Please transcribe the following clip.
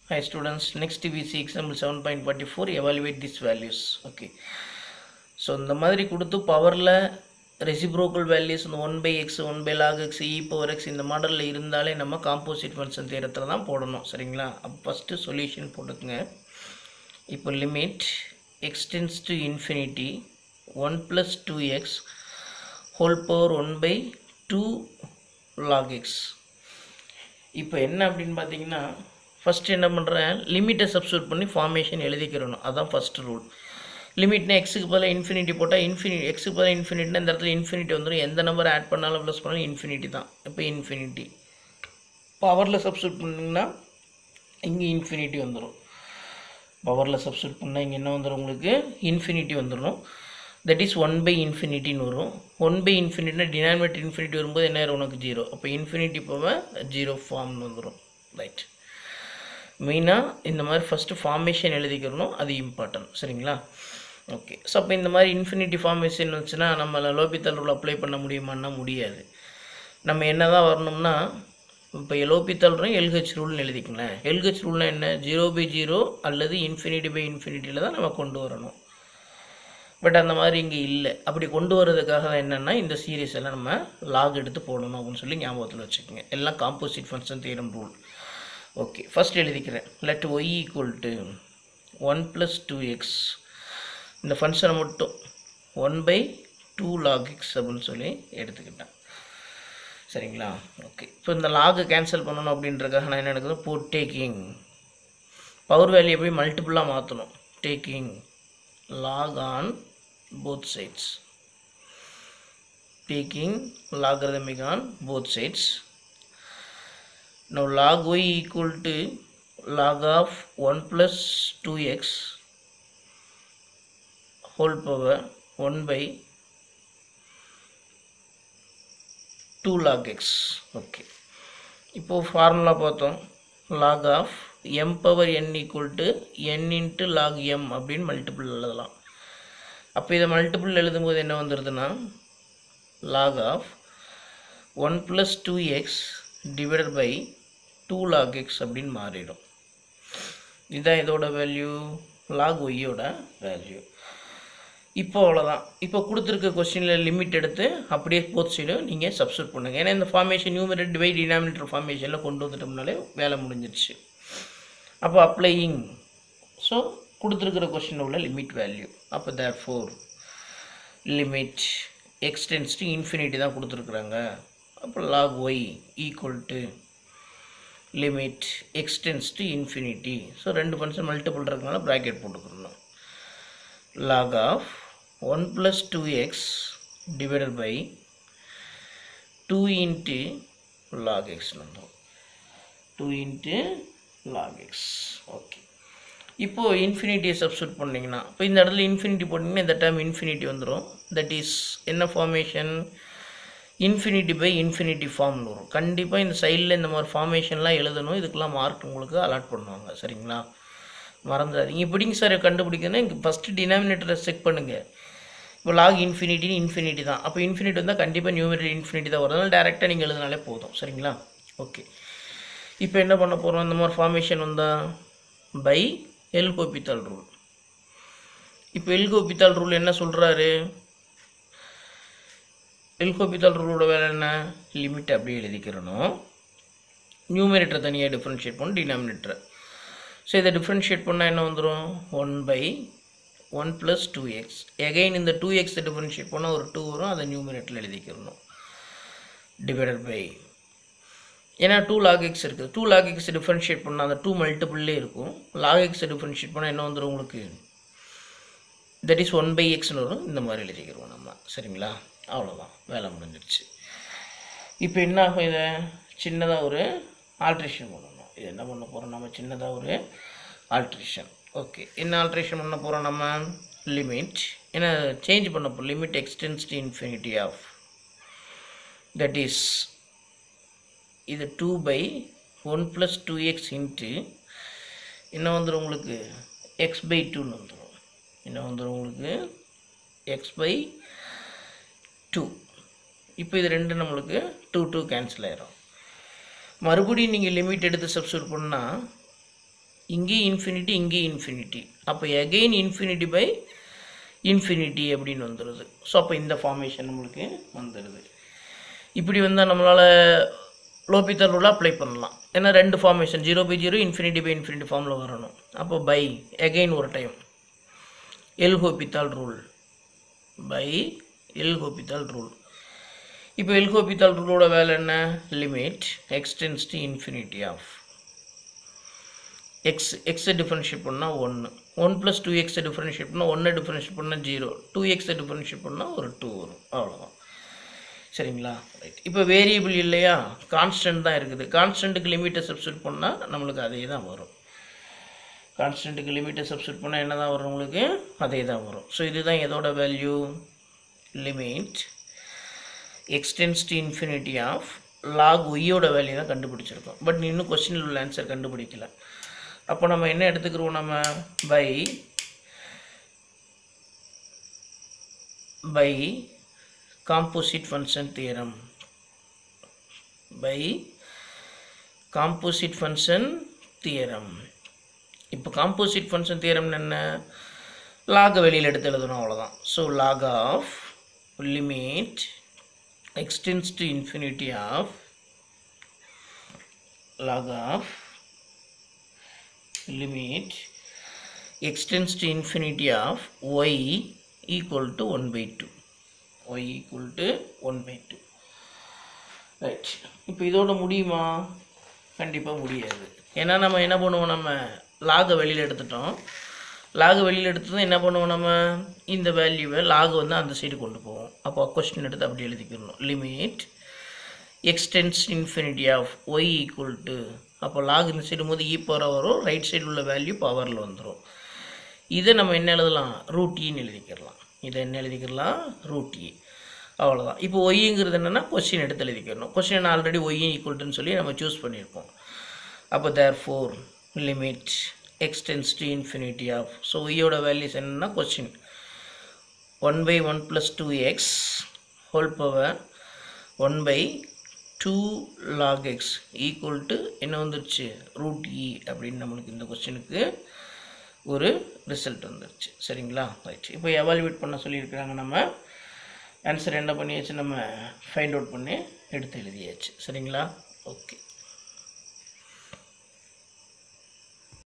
Hi students, next we see example 7.44 evaluate these values. Okay. So இந்த மாதிரி கொடுத்து பவரில் ரெசிப்ரோக்கல் வேல்யூஸ் இந்த one by x one by log x e power x இந்த மாடலில் இருந்தாலே நம்ம காம்போசிட் ஃபங்க்ஷன் தேரத்தில் தான் போடணும் சரிங்களா அப்போ ஃபஸ்ட்டு சொல்யூஷன் போட்டுக்குங்க இப்போ limit extends to infinity one plus two x whole power one by two log x இப்போ என்ன அப்படின்னு பார்த்தீங்கன்னா ஃபஸ்ட்டு என்ன பண்ணுறேன் லிமிட்டை சப்ஸ்டியூட் பண்ணி ஃபார்மேஷன் எழுதிக்கிறணும் அதுதான் ஃபஸ்ட்டு ரூல் லிமிட்னா எக்ஸுக்கு பதிலாக இன்ஃபினிட்டி போட்டால் இன்ஃபினிட்டி எக்ஸுக்கு பதிலாக இன்ஃபினிட்னா இந்த இடத்துல இன்ஃபினிட்டி வந்துடும் எந்த நம்பர் ஆட் பண்ணாலும் ப்ளஸ் பண்ணாலும் இன்ஃபினிட்டி தான் இப்போ இன்ஃபினிட்டி பவரில் சப்ஸ்டியூட் பண்ணிங்கன்னா இங்கே இன்ஃபினிட்டி வந்துடும் பவரில் சப்ஸ்டியூட் பண்ணால் இங்கே என்ன வந்துடும் உங்களுக்கு இன்ஃபினிட்டி வந்துடும் தட் இஸ் ஒன் பை இன்ஃபினிட்டின்னு வரும் ஒன் பை இன்ஃபினிட்னா டினாமினேட்டர் இன்ஃபினிட்டி வரும்போது என்ன ஆயிரும் உனக்கு ஜீரோ அப்போ இன்ஃபினிட்டி போக ஜீரோ ஃபார்ம்னு வந்துடும் ரைட் மெயினாக இந்த மாதிரி ஃபஸ்ட்டு ஃபார்மேஷன் எழுதிக்கிறணும் அது இம்பார்ட்டன்ட் சரிங்களா ஓகே ஸோ அப்போ இந்த மாதிரி இன்ஃபினிட்டி ஃபார்மேஷன் வந்துச்சுன்னா நம்ம லோபித்தல் ரூல் அப்ளை பண்ண முடியுமான்னா முடியாது நம்ம என்ன தான் வரணும்னா இப்போ லோபித்தல் ரூல் எல்ஹெச் ரூல்னு எழுதிக்கலாம் எல்ஹெச் ரூல்னா என்ன ஜீரோ பை ஜீரோ அல்லது இன்ஃபினிட்டி பை இன்ஃபினிட்டியில் தான் நம்ம கொண்டு வரணும் பட் அந்த மாதிரி இங்கே இல்லை அப்படி கொண்டு வர்றதுக்காக தான் என்னென்னா இந்த சீரீஸ் எல்லாம் நம்ம லாக் எடுத்து போடணும் அப்படின்னு சொல்லி ஞாபகத்தில் வச்சுக்கோங்க எல்லாம் composite function theorem rule okay first எழுதிக்கிறேன் let y equal to one plus two x இந்த ஃபங்க்ஷனை மட்டும் one by two log x அப்படின்னு சொல்லி எடுத்துக்கிட்டேன் சரிங்களா ஓகே இப்போ இந்த லாகை கேன்சல் பண்ணணும் அப்படின்றக்காக நான் என்ன எடுக்கிறேன் போட் டேக்கிங் பவர் வேல்யூ போய் மல்டிப்புளாக மாற்றணும் taking log on both sides taking logarithmic on both sides now log y equal to log of 1 plus 2x whole power 1 by 2 log x okay இப்போ ஃபார்முலா பார்த்தோம் log of m power n equal to n into log m அப்படின்னு multiple எழுதலாம் அப்போ இதை multiple எழுதும்போது என்ன வந்துடுதுன்னா log of 1 plus 2x divided by 2 log x அப்படின்னு மாறிடும் இதுதான் இதோட வேல்யூ log y ஓட வேல்யூ இப்போ அவ்வளோதான் இப்போ கொடுத்துருக்க கொஸ்டினில் லிமிட் எடுத்து அப்படியே போத் சைடும் நீங்கள் சப்ஸ்டியூட் பண்ணுங்கள் ஏன்னா இந்த ஃபார்மேஷன் நியூமரேட் டிவைட் டினாமினேட்டர் ஃபார்மேஷனில் கொண்டு வந்துட்டோம்னாலே வேலை முடிஞ்சிருச்சு அப்போ அப்ளையிங் ஸோ கொடுத்துருக்கிற கொஸ்டினில் உள்ள லிமிட் வேல்யூ அப்போ therefore limit extends to infinity தான் கொடுத்துருக்குறாங்க அப்போ log y equal to limit extends to infinity so ரெண்டு ஃபங்க்ஷன் மல்டிபிள் இருக்கனால ப்ராக்கெட் போட்டுக்கணும் log of one plus two x divided by two into log x வந்துடும் two into log x okay இப்போது இன்ஃபினிட்டியை substitute பண்ணிங்கன்னா இப்போ இந்த இடத்துல இன்ஃபினிட்டி போட்டிங்கன்னா இந்த டைம் இன்ஃபினிட்டி வந்துடும் தட் இஸ் என்ன ஃபார்மேஷன் இன்ஃபினிட்டி பை இன்ஃபினிட்டி ஃபார்ம்னு வரும் கண்டிப்பாக இந்த சைடில் இந்த மாதிரி ஃபார்மேஷன்லாம் எழுதணும் இதுக்கெல்லாம் மார்க் உங்களுக்கு அலாட் பண்ணுவாங்க சரிங்களா மறந்துடாதீங்க இப்படிங்க சார் கண்டுபிடிக்கணும் இங்கே ஃபஸ்ட்டு டினாமினேட்டரை செக் பண்ணுங்கள் இப்போ லாக் இன்ஃபினிட்டின்னு இன்ஃபினிட்டி தான் அப்போ இன்ஃபினிட்டி வந்தால் கண்டிப்பாக நியூமரேட் இன்ஃபினிட்டி தான் வரும் அதனால் டேரெக்டாக நீங்கள் எழுதினாலே போதும் சரிங்களா ஓகே இப்போ என்ன பண்ண போகிறோம் இந்த மாதிரி ஃபார்மேஷன் வந்தால் பை எல் கோபித்தால் ரூல் இப்போ எல் கோபித்தால் ரூல் என்ன சொல்கிறாரு எல் கோபித்தால் ரூலோட வேலை என்ன லிமிட் அப்படியே எழுதிக்கிறணும் நியூமரேட்டரை தனியாக டிஃப்ரென்ஷியேட் பண்ணணும் டினாமினேட்டரை ஸோ இதை டிஃப்ரென்ஷியேட் பண்ணால் என்ன வந்துடும் one by one plus two x again இந்த டூ எக்ஸை டிஃப்ரென்ஷியேட் பண்ணால் ஒரு டூ வரும் அதை நியூமரேட்டரில் எழுதிக்கிறணும் டிவைடட் பை ஏன்னா டூ லாக் எக்ஸ் இருக்குது டூ லாக் எக்ஸ் டிஃப்ரென்ஷியேட் பண்ணால் அந்த டூ மல்டிபிள்லே இருக்கும் லாக் எக்ஸை டிஃப்ரென்ஷியேட் பண்ணால் என்ன வந்துடும் உங்களுக்கு தட் இஸ் ஒன் பை எக்ஸ்னு வரும் இந்த மாதிரி எழுதிக்கிறோம் நம்ம சரிங்களா அவ்வளோதான் வேலை முடிஞ்சிருச்சு இப்போ என்ன ஆகும் இதை சின்னதாக ஒரு ஆல்ட்ரேஷன் பண்ணணும் இது என்ன பண்ண போகிறோம் நம்ம சின்னதாக ஒரு ஆல்ட்ரேஷன் ஓகே என்ன ஆல்ட்ரேஷன் பண்ண போகிறோம் நம்ம லிமிட் ஏன்னா சேஞ்ச் பண்ண போகிறோம் limit extends to infinity of that is இது two by one plus two x into என்ன வந்துடும் உங்களுக்கு எக்ஸ் பை டூன்னு வந்துடும் என்ன வந்துடும் உங்களுக்கு எக்ஸ் பை டூ இப்போ இது ரெண்டு நம்மளுக்கு டூ டூ கேன்சல் ஆயிரும் மறுபடியும் நீங்கள் லிமிட் எடுத்து சப்ஸ்டியூட் பண்ணால் இங்கேயும் இன்ஃபினிட்டி இங்கேயும் இன்ஃபினிட்டி அப்போ எகெயின் இன்ஃபினிட்டி பை இன்ஃபினிட்டி அப்படின்னு வந்துடுது ஸோ அப்போ இந்த ஃபார்மேஷன் நம்மளுக்கு வந்துடுது இப்படி வந்தால் நம்மளால் லோபித்தல் ரூலை அப்ளை பண்ணலாம் ஏன்னா ரெண்டு formation zero by zero infinity by infinity ஃபார்மில் வரணும் அப்போ பை எகெயின் ஒரு time L Hopital rule by L Hopital rule இப்போ எல் ஹோபித்தால் ரூலோட வேலை என்ன limit extends to infinity of x எக்ஸை டிஃபரன்ஷியேட் பண்ணால் ஒன்று ஒன் ப்ளஸ் டூ எக்ஸை டிஃபரன்ஷியேட் பண்ணால் ஒன்றை டிஃபரன்ஷியேட் பண்ணால் ஜீரோ டூ எக்ஸை டிஃபரன்ஷியேட் பண்ணால் ஒரு டூ வரும் அவ்வளோதான் சரிங்களா ரைட் இப்போ வேரியபிள் இல்லையா கான்ஸ்டன்ட் தான் இருக்குது கான்ஸ்டன்ட்டுக்கு லிமிட்டை சப்ஸ்டியூட் பண்ணால் நம்மளுக்கு அதே தான் வரும் கான்ஸ்டன்ட்டுக்கு லிமிட்டை சப்ஸ்டியூட் பண்ணால் என்ன தான் வரும் உங்களுக்கு அதே தான் வரும் ஸோ இதுதான் எதோட value limit extends to infinity of log ஒய்யோட வேல்யூ தான் கண்டுபிடிச்சிருக்கோம் பட் இன்னும் கொஸ்டினில் உள்ள ஆன்சர் கண்டுபிடிக்கல அப்போ நம்ம என்ன எடுத்துக்கிறோம் நம்ம by by composite function theorem by composite function theorem இப்போ காம்போசிட் ஃபங்க்ஷன் தியரம்னு என்ன லாக வெளியில் எடுத்து எழுதணும் அவ்வளோதான் so log of limit extends to infinity of log of limit extends to infinity of y equal to 1 by 2 y equal to 1 by 2 right இப்போ இதோட முடியுமா கண்டிப்பாக முடியாது ஏன்னா நம்ம என்ன பண்ணுவோம் நம்ம லாகை வெளியில் எடுத்துட்டோம் லாகு வெளியில் எடுத்ததும் என்ன பண்ணுவோம் நம்ம இந்த வேல்யூவை லாகு வந்து அந்த சைடு கொண்டு போவோம் அப்போ கொஸ்டின் எடுத்து அப்படி எழுதிக்கிறணும் limit x tends infinity of y equal to அப்போ லாக் இந்த சைடு போது இ பவர் வரும் ரைட் சைடு உள்ள வேல்யூ பவரில் வந்துடும் இதை நம்ம என்ன எழுதலாம் ரூட் ஈன்னு எழுதிக்கிறலாம் இதை என்ன எழுதிக்கிறலாம் ரூட் இ அவ்வளோதான் இப்போ ஒய்ங்கிறது என்னென்னா கொஸ்டின் எடுத்து எழுதிக்கிறணும் கொஸ்டின் ஆல்ரெடி ஒய் ஈக்குவல்ட்டுன்னு சொல்லி நம்ம சூஸ் பண்ணியிருக்கோம் அப்போ therefore limit extends to infinity of so ஒய்யோட வேல்யூஸ் என்னென்னா question one by one plus two x whole power one by two log x equal to என்ன வந்துருச்சு ரூட் இ அப்படின்னு நம்மளுக்கு இந்த கொஸ்டினுக்கு ஒரு ரிசல்ட் வந்துருச்சு சரிங்களா ரைட் இப்போ எவாலுவேட் பண்ண சொல்லியிருக்கிறாங்க நம்ம ஆன்சர் என்ன பண்ணியாச்சு நம்ம ஃபைண்ட் அவுட் பண்ணி எடுத்து எழுதியாச்சு சரிங்களா ஓகே